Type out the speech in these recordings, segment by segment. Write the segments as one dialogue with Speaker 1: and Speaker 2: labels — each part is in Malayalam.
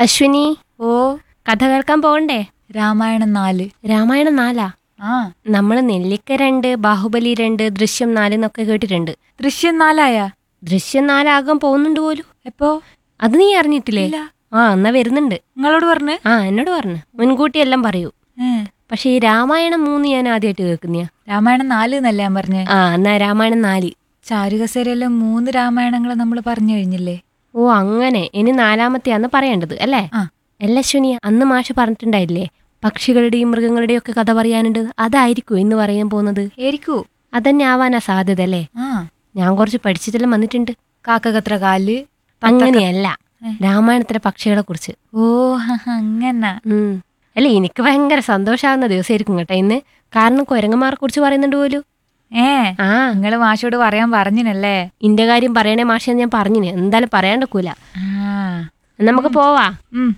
Speaker 1: അശ്വിനി
Speaker 2: ഓ
Speaker 1: കഥ കേൾക്കാൻ പോകണ്ടേ
Speaker 2: രാമായണം നാല്
Speaker 1: രാമായണം നാലാ
Speaker 2: ആ
Speaker 1: നമ്മൾ നെല്ലിക്ക രണ്ട് ബാഹുബലി രണ്ട് ദൃശ്യം നാല് എന്നൊക്കെ കേട്ടിട്ടുണ്ട്
Speaker 2: ദൃശ്യം നാലായ
Speaker 1: ദൃശ്യം നാലാകാൻ പോകുന്നുണ്ട് പോലും
Speaker 2: എപ്പോ
Speaker 1: അത് നീ അറിഞ്ഞിട്ടില്ലേ
Speaker 2: ഇല്ല
Speaker 1: ആ എന്നാ വരുന്നുണ്ട്
Speaker 2: നിങ്ങളോട് പറഞ്ഞ്
Speaker 1: ആ എന്നോട് പറഞ്ഞു മുൻകൂട്ടി എല്ലാം പറയൂ
Speaker 2: ഏ,
Speaker 1: പക്ഷെ ഈ രാമായണം മൂന്ന് ഞാൻ ആദ്യമായിട്ട് കേൾക്കുന്നയാ
Speaker 2: രാമായണം നാല് എന്നല്ലേ ഞാൻ പറഞ്ഞേ
Speaker 1: ആ എന്നാ രാമായണം നാല്
Speaker 2: ചാരുകസേരയെല്ലാം മൂന്ന് രാമായണങ്ങൾ നമ്മൾ പറഞ്ഞു കഴിഞ്ഞില്ലേ
Speaker 1: ഓ അങ്ങനെ ഇനി നാലാമത്തെയാന്ന് പറയേണ്ടത് അല്ലേ
Speaker 2: ആ
Speaker 1: അല്ല അശ്വിനി അന്ന് മാഷ് പറഞ്ഞിട്ടുണ്ടായില്ലേ പക്ഷികളുടെയും മൃഗങ്ങളുടെയും ഒക്കെ കഥ പറയാനുണ്ട് അതായിരിക്കും ഇന്ന് പറയാൻ പോകുന്നത്
Speaker 2: ഏരിക്കൂ
Speaker 1: അതന്നെ ആവാനാ സാധ്യത അല്ലേ
Speaker 2: ആ
Speaker 1: ഞാൻ കുറച്ച് പഠിച്ചിട്ടെല്ലാം വന്നിട്ടുണ്ട്
Speaker 2: കാക്കകത്ര കാല്
Speaker 1: അങ്ങനെയല്ല രാമായണത്തിലെ പക്ഷികളെ കുറിച്ച്
Speaker 2: ഓ ഹ, ഹ, അങ്ങനെ
Speaker 1: ഉം. അല്ല എനിക്ക് ഭയങ്കര സന്തോഷാവുന്ന ദിവസമായിരിക്കും കേട്ടോ ഇന്ന് കാരണം കുരങ്ങന്മാരെ കുറിച്ച് പറയുന്നുണ്ട് പോലും
Speaker 2: ഏ
Speaker 1: ആ
Speaker 2: നിങ്ങള് മാഷോട് പറയാൻ പറഞ്ഞിനല്ലേ
Speaker 1: ഇന്റെ കാര്യം പറയണേ മാഷെന്ന് ഞാൻ പറഞ്ഞിന് എന്തായാലും പറയാണ്ടക്കൂല
Speaker 2: ആ
Speaker 1: നമുക്ക് പോവാ
Speaker 2: ഉം.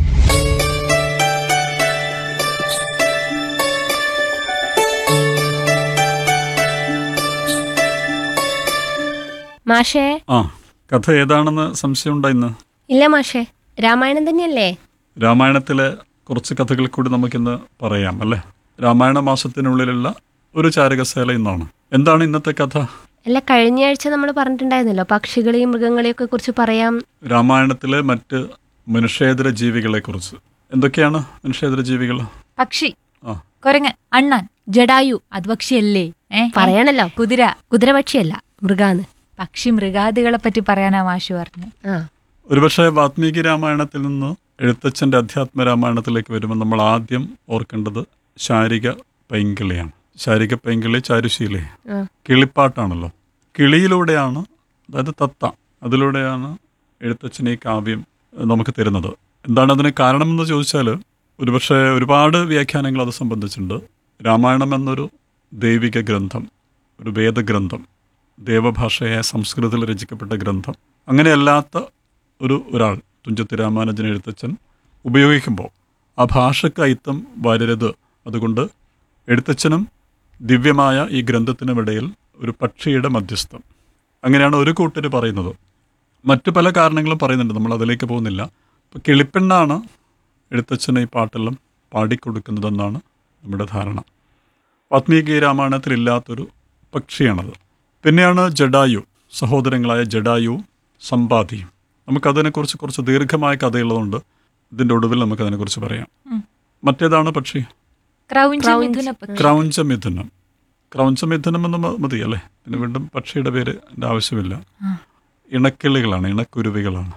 Speaker 1: മാഷേ
Speaker 3: ആ കഥ ഏതാണെന്ന് സംശയമുണ്ടോ ഇന്ന്
Speaker 1: ഇല്ല മാഷേ രാമായണം തന്നെയല്ലേ
Speaker 3: രാമായണത്തിലെ കുറച്ച് കഥകൾ കൂടി നമുക്കിന്ന് പറയാം അല്ലേ രാമായണ മാസത്തിനുള്ളിലുള്ള ഒരു ചാരകശാല ഇന്നാണ് എന്താണ് ഇന്നത്തെ കഥ
Speaker 1: അല്ല കഴിഞ്ഞ ആഴ്ച നമ്മൾ പറഞ്ഞിട്ടുണ്ടായിരുന്നല്ലോ പക്ഷികളെയും മൃഗങ്ങളെയും ഒക്കെ കുറിച്ച് പറയാം
Speaker 3: രാമായണത്തിലെ മറ്റ് മനുഷ്യേതര ജീവികളെ കുറിച്ച് എന്തൊക്കെയാണ് മനുഷ്യേതര ജീവികൾ
Speaker 2: പക്ഷി
Speaker 3: ആ
Speaker 2: കൊരങ്ങൻ അണ്ണാൻ
Speaker 1: ജഡായു
Speaker 2: അത് പക്ഷിയല്ലേ ഏ
Speaker 1: പറയണല്ലോ
Speaker 2: കുതിര
Speaker 1: കുതിരപക്ഷിയല്ല മൃഗാന്ന്
Speaker 2: പക്ഷി മൃഗാദികളെ പറ്റി പറയാനാ മാഷു പറഞ്ഞു
Speaker 1: ആ
Speaker 3: ഒരുപക്ഷെ വാത്മീകി രാമായണത്തിൽ നിന്ന് എഴുത്തച്ഛൻ്റെ അധ്യാത്മ രാമായണത്തിലേക്ക് വരുമ്പോൾ നമ്മൾ ആദ്യം ഓർക്കേണ്ടത് ശാരിക പൈങ്കിളിയാണ് ശാരിക പൈങ്കിളി ചാരുശീലേ
Speaker 1: ആ.
Speaker 3: കിളിപ്പാട്ടാണല്ലോ കിളിയിലൂടെയാണ് അതായത് തത്ത അതിലൂടെയാണ് എഴുത്തച്ഛൻ ഈ കാവ്യം ഏഹ്, നമുക്ക് തരുന്നത് എന്താണ് അതിന് കാരണമെന്ന് ചോദിച്ചാൽ ഒരുപക്ഷെ ഒരുപാട് വ്യാഖ്യാനങ്ങൾ അത് സംബന്ധിച്ചുണ്ട് രാമായണം എന്നൊരു ദൈവിക ഗ്രന്ഥം ഒരു വേദഗ്രന്ഥം ദേവഭാഷയായ സംസ്കൃതത്തിൽ രചിക്കപ്പെട്ട ഗ്രന്ഥം അങ്ങനെയല്ലാത്ത ഒരു ഒരാൾ തുഞ്ചത്ത് രാമാനുജൻ എഴുത്തച്ഛൻ ഉപയോഗിക്കുമ്പോൾ ആ ഭാഷയ്ക്ക് അയിത്തം വരരുത് അതുകൊണ്ട് എഴുത്തച്ഛനും ദിവ്യമായ ഈ ഗ്രന്ഥത്തിനുമിടയിൽ ഒരു പക്ഷിയുടെ മധ്യസ്ഥം അങ്ങനെയാണ് ഒരു കൂട്ടർ പറയുന്നത് മറ്റു പല കാരണങ്ങളും പറയുന്നുണ്ട് നമ്മൾ അതിലേക്ക് പോകുന്നില്ല ഇപ്പോൾ കിളിപ്പെണ്ണാണ് എഴുത്തച്ഛന് ഈ പാട്ടെല്ലാം പാടിക്കൊടുക്കുന്നതെന്നാണ് നമ്മുടെ ധാരണ വാത്മീകി രാമായണത്തിലില്ലാത്തൊരു പക്ഷിയാണത് പിന്നെയാണ് ജഡായു സഹോദരങ്ങളായ ജഡായുവും സമ്പാദിയും നമുക്കതിനെക്കുറിച്ച് കുറച്ച് ദീർഘമായ കഥയുള്ളതുകൊണ്ട് ഇതിൻ്റെ ഒടുവിൽ നമുക്കതിനെക്കുറിച്ച് പറയാം
Speaker 2: ഉം.
Speaker 3: മറ്റേതാണ് പക്ഷി
Speaker 2: ക്രൗഞ്ച
Speaker 1: ക്രൗഞ്ച്.
Speaker 2: മിഥുന പക്ഷി
Speaker 3: ക്രൗഞ്ചമിഥുനം ക്രൗഞ്ചമിഥുനം എന്ന് മ- മതി അല്ലേ പിന്നെ വീണ്ടും പക്ഷിയുടെ പേര് എൻ്റെ ആവശ്യമില്ല
Speaker 2: ആ.
Speaker 3: ഇണക്കിളികളാണ് ഇണക്കുരുവികളാണ്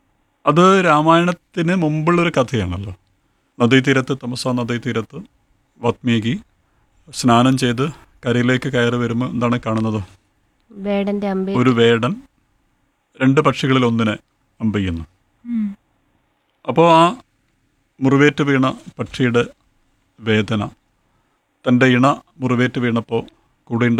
Speaker 3: അത് രാമായണത്തിന് മുമ്പുള്ളൊരു കഥയാണല്ലോ നദീതീരത്ത് തമസ നദീതീരത്ത് വാത്മീകി സ്നാനം ചെയ്ത് കരയിലേക്ക് കയറി വരുമ്പോൾ എന്താണ് കാണുന്നത്
Speaker 1: വേടന്റെ അമ്പേ
Speaker 3: ഒരു വേടൻ രണ്ട് പക്ഷികളിൽ ഒന്നിനെ അമ്പെയ്യുന്നു
Speaker 2: ഉം.
Speaker 3: അപ്പോൾ ആ മുറിവേറ്റ് വീണ പക്ഷിയുടെ വേദന തൻ്റെ ഇണ മുറിവേറ്റ് വീണപ്പോൾ കൂടെ